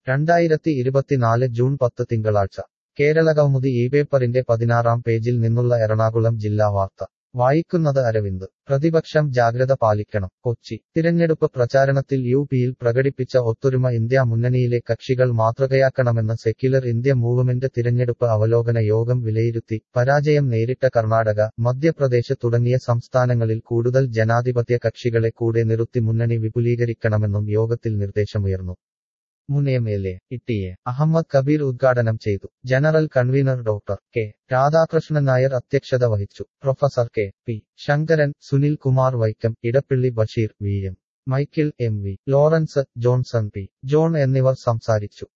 രണ്ടായിരത്തി ഇരുപത്തിനാല് ജൂൺ പത്ത് തിങ്കളാഴ്ച കേരളകൗമുദി ഈ പേപ്പറിന്റെ പതിനാറാം പേജിൽ നിന്നുള്ള എറണാകുളം ജില്ലാ വാർത്ത വായിക്കുന്നത് അരവിന്ദ് പ്രതിപക്ഷം ജാഗ്രത പാലിക്കണം കൊച്ചി തിരഞ്ഞെടുപ്പ് പ്രചാരണത്തിൽ യു പിയിൽ പ്രകടിപ്പിച്ച ഒത്തൊരുമ ഇന്ത്യ മുന്നണിയിലെ കക്ഷികൾ മാതൃകയാക്കണമെന്ന് സെക്യുലർ ഇന്ത്യ മൂവ്മെന്റ് തിരഞ്ഞെടുപ്പ് അവലോകന യോഗം വിലയിരുത്തി പരാജയം നേരിട്ട കർണാടക മധ്യപ്രദേശ് തുടങ്ങിയ സംസ്ഥാനങ്ങളിൽ കൂടുതൽ ജനാധിപത്യ കക്ഷികളെ കൂടെ നിർത്തി മുന്നണി വിപുലീകരിക്കണമെന്നും യോഗത്തിൽ നിർദ്ദേശമുയർന്നു മുൻ എം എൽ എ ഇട്ടിയെ അഹമ്മദ് കബീർ ഉദ്ഘാടനം ചെയ്തു general convener doctor K Radhakrishnan Nair അധ്യക്ഷത വഹിച്ചു professor K P Sankaran Sunil Kumar Vaikom Edappally Basheer V M Michael M V Lawrence Johnson P John എന്നിവർ സംസാരിച്ചു